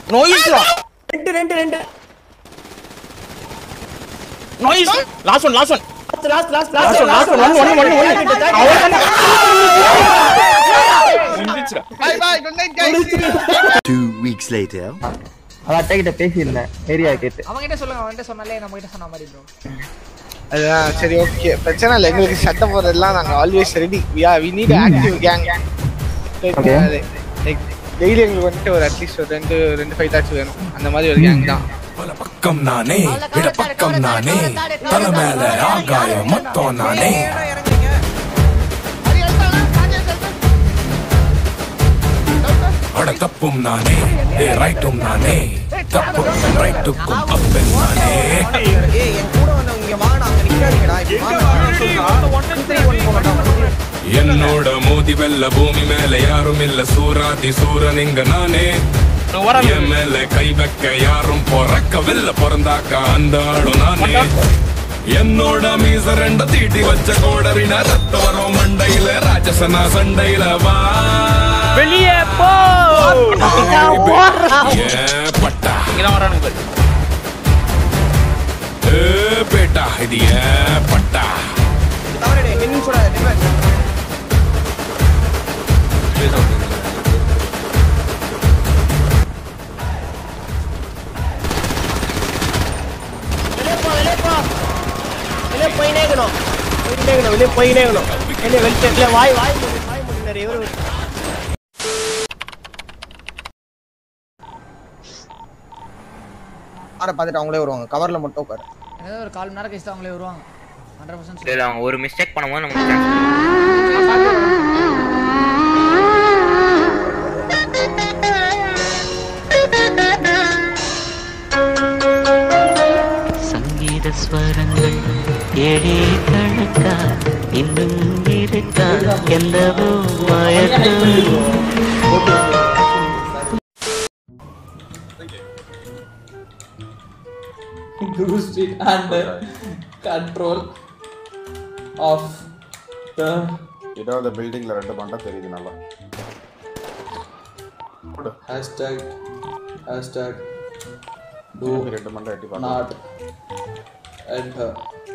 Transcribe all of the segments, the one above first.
நோயிஸ்ரா ரெண்டு ரெண்டு ரெண்டு noise last one last one last last last one last one one one one அவ்வளவுதான் முடிஞ்சிச்சுடா Bye bye. Good night, guys. Two weeks later. அதான் அட்டை கிட்ட பேசியிருந்தேன் ஏரியா கேட்டு அவன்கிட்ட சொல்லுங்க அவன்கிட்ட சொன்னாலே நம்ம கிட்ட சொன்ன மாதிரி ப்ரோ அதான் சரி ஓகே பிரச்சனை இல்லை எங்களுக்கு சட்டை போடுறதுலாம் நாங்கள் always ready yeah we need active gang Okay. Daily எங்களுக்கு வந்துட்டு ஒரு அட்லீஸ்ட் ஒரு ரெண்டு ரெண்டு ஃபைட் ஆச்சு வேணும் அந்த மாதிரி ஒரு கேங் தான் பக்கம் நானே விட பக்கம் நானே தலை மேல ஆகாயம் மொத்தம் நானே அட தப்பும் நானே ஏ ரைட்டும் நானே தப்புக்கும் ரைட்டுக்கும் அப்பன் நானே என்னோட மோதி வெல்ல பூமி மேல யாரும் இல்ல சூராதி சூரன் இங்க நானே என் மேல கை வைக்க யாரும் பொறக்கவில்ல பிறந்தாக்கா அந்த ஆளும் நானே என்னோட மீச ரெண்ட தீட்டி வச்ச கோடரின ரத்த வரும் மண்டையில ராஜசனா சண்டையில வா வெளியே போ ஏன் பட்டா இங்கதான் வரானுங்க பாரு. ஏ பேட்டா இது ஏன் பட்டா வெளியே போ வெளியே போ வெளியே போயினே இருக்கணும் போயினே இருக்கணும் வெளியே போயினே இருக்கணும் வெளியே வெளியே வாய் வாய் மூடு, வாய் மூடு நிறைய இவரு காரை பார்த்துட்டு அவங்களே வருவாங்க கவர்ல மட்டும் உட்காரு ஏதோ ஒரு கால் மணி நேரம் கழிச்சு தான் அவங்களே வருவாங்க ஹண்ட்ரட் பர்சன்ட் இல்ல அவங்க ஒரு மிஸ்டேக் பண்ணும்போது நமக்கு chance சங்கீத ஸ்வரங்கள் ஏழே கணக்கா இன்னும் இருக்கா எல்லவோ மயக்கம் Guru Street under control of the ஏதோ அந்த பில்டிங்ல ரெண்டு மண்டா தெரியுது நல்லா hashtag hashtag do ரெண்டு மண்டா எட்டி not enter.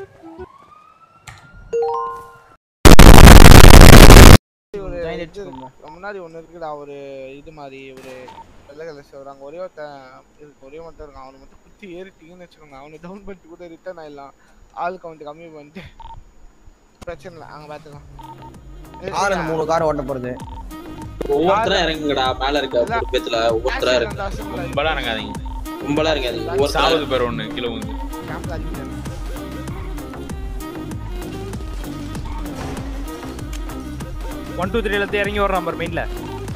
ஒரு இது முன்னாடி ஒன்று இருக்குடா ஒரு இது மாதிரி ஒரு வெள்ளை கலர் சொல்கிறாங்க ஒரே ஒருத்தன் இருக்கு ஒரே ஒருத்தன் இருக்கான் அவனை மட்டும் குத்தி ஏறிட்டீங்கன்னு வச்சுக்கோங்க அவனை டவுன் பண்ணிட்டு கூட ரிட்டர்ன் ஆயிடலாம் ஆள் கவுண்ட் கம்மி பண்ணிட்டு பிரச்சனை இல்லை அங்கே பார்த்துக்கலாம் கார் அந்த மூணு கார் ஓட்ட போறது ஒவ்வொருத்தரா இறங்குங்கடா மேல இருக்க ஒரு பேத்துல ஒவ்வொருத்தரா இருக்கு கும்பலா இறங்காதீங்க கும்பலா இருக்காது ஒவ்வொருத்தரா சாவுது பேர் ஒண்ணு கிலோ வந்து கேம்ப்ல அடிக்கிறேன் ஒன் டூ த்ரீல இருந்து இறங்கி வர்றான் பாரு மெயின்ல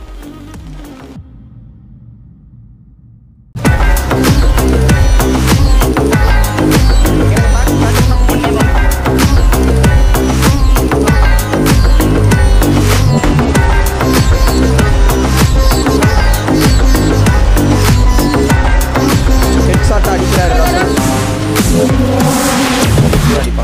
ஹெட் ஷாட் அடிக்கிறாரு அடிப்பாங்க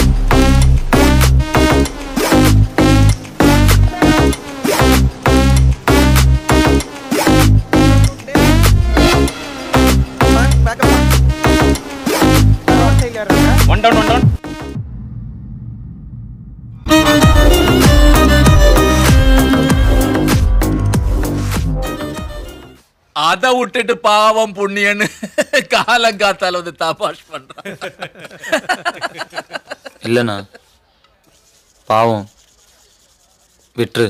ஒன் டவுன் ஒன் டவுன் அத விட்டுட்டு பாவம் புண்ணியன்னு காலங்காத்தால வந்து தபாஷ் பண்றான் இல்லைண்ணா பாவம் விட்டுரு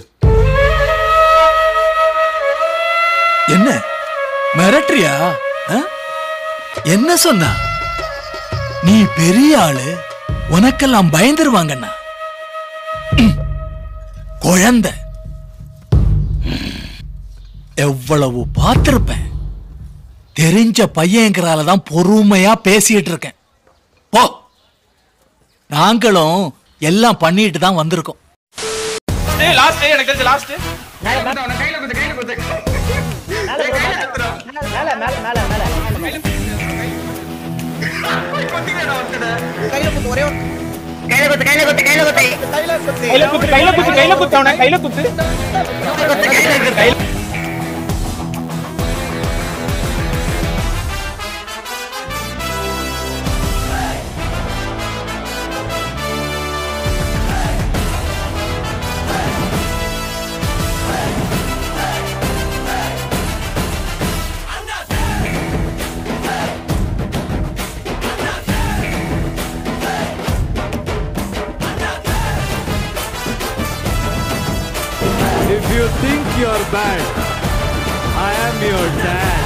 என்ன மிரட்டுறியா ஆ? என்ன சொன்னா நீ பெரிய ஆளு உனக்கெல்லாம் பயந்துருவாங்கண்ணா ம். குழந்தை ம். எவ்வளவு பார்த்திருப்பேன் தெரிஞ்ச பையங்கிறால தான் பொறுமையா பேசிட்டு இருக்கேன் போ நாங்களும் எல்லாம் பண்ணிட்டு தான் வந்திருக்கோம் ஏய் லாஸ்ட் எனக்கு தெரிஞ்ச லாஸ்ட் மேல மேல மேல மேல கையில குத்து ஒரே ஒரு கையில குத்து கையில குத்து கையில குத்து கையில குத்து கையில குத்து கையில குத்து கையில குத்து அவனை கையில குத்து கையில If you think you're bad, I am your dad.